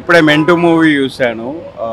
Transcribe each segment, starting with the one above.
ఇప్పుడే మెంటు మూవీ చూశాను ఆ,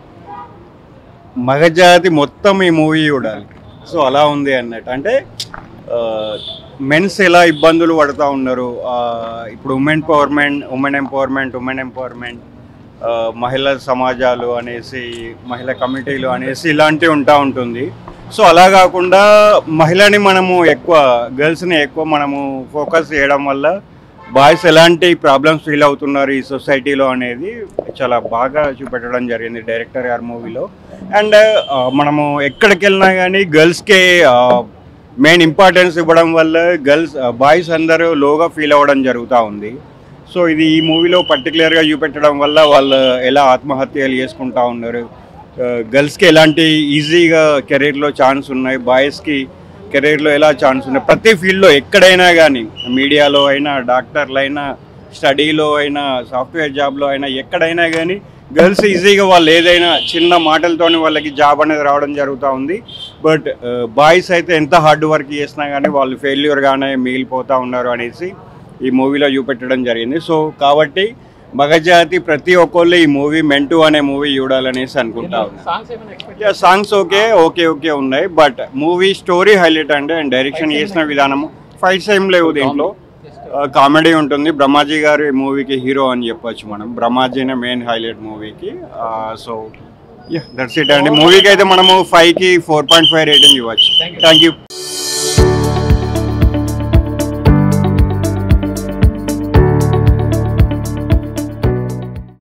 మగజాతి మొత్తం ఈ మూవీ చూడాలి సో అలా ఉంది అన్నట్టు అంటే మెన్స్ ఎలా ఇబ్బందులు పడుతూ ఉన్నారు ఆ, ఇప్పుడు women powerment women empowerment women empowerment మహిళా సమాజాలు అనేసి మహిళా కమిటీలు అనేసి ఇలాంటివి ఉంటా ఉంటుంది సో అలా కాకుండా మహిళని మనము ఎక్కువ గర్ల్స్ని ఎక్కువ మనము ఫోకస్ చేయడం వల్ల బాయ్స్ ఎలాంటి ప్రాబ్లమ్స్ ఫీల్ అవుతున్నారు ఈ సొసైటీలో అనేది చాలా బాగా చూపెట్టడం జరిగింది డైరెక్టర్ గారి మూవీలో అండ్ మనము ఎక్కడికి వెళ్ళినా కానీ గర్ల్స్కే మెయిన్ ఇంపార్టెన్స్ ఇవ్వడం వల్ల గర్ల్స్ బాయ్స్ అందరూ లోగా ఫీల్ అవ్వడం జరుగుతూ ఉంది సో ఇది ఈ మూవీలో పర్టికులర్గా చూపెట్టడం వల్ల వాళ్ళు ఎలా ఆత్మహత్యలు చేసుకుంటా ఉన్నారు గర్ల్స్కి ఎలాంటి ఈజీగా కెరీర్లో ఛాన్స్ ఉన్నాయి బాయ్స్కి కెరీర్లో ఎలా ఛాన్స్ ఉన్నాయి ప్రతి ఫీల్డ్లో ఎక్కడైనా కానీ మీడియాలో అయినా డాక్టర్లు అయినా స్టడీలో అయినా సాఫ్ట్వేర్ జాబ్లో అయినా ఎక్కడైనా కానీ గర్ల్స్ ఈజీగా వాళ్ళు ఏదైనా చిన్న మాటలతోనే వాళ్ళకి జాబ్ అనేది రావడం జరుగుతూ ఉంది బట్ బాయ్స్ అయితే ఎంత హార్డ్ వర్క్ చేసినా కానీ వాళ్ళు ఫెయిల్యూర్గానే మిగిలిపోతూ ఉన్నారు అనేసి ఈ మూవీలో చూపెట్టడం జరిగింది సో కాబట్టి మగజాతి ప్రతి ఒక్కళ్ళు ఈ మూవీ మెంటు అనే మూవీ చూడాలనేసి అనుకుంటా ఉన్నాను సాంగ్స్ ఏమైనా expect ya songs okay okay okay ఉన్నాయి బట్ మూవీ స్టోరీ హైలైట్ అండి అండ్ డైరెక్షన్ చేసిన విధానము ఫైట్స్ ఏం లేవు దీంట్లో కామెడీ ఉంటుంది బ్రహ్మాజీ గారు ఈ మూవీకి హీరో అని చెప్పొచ్చు మనం బ్రహ్మాజీనే మెయిన్ హైలైట్ మూవీకి సో యా దట్స్ ఇట్ అండి మూవీకి అయితే మనము ఫైవ్కి ఫోర్ పాయింట్ ఫైవ్ రేటింగ్ ఇవ్వచ్చు Thank you. Thank you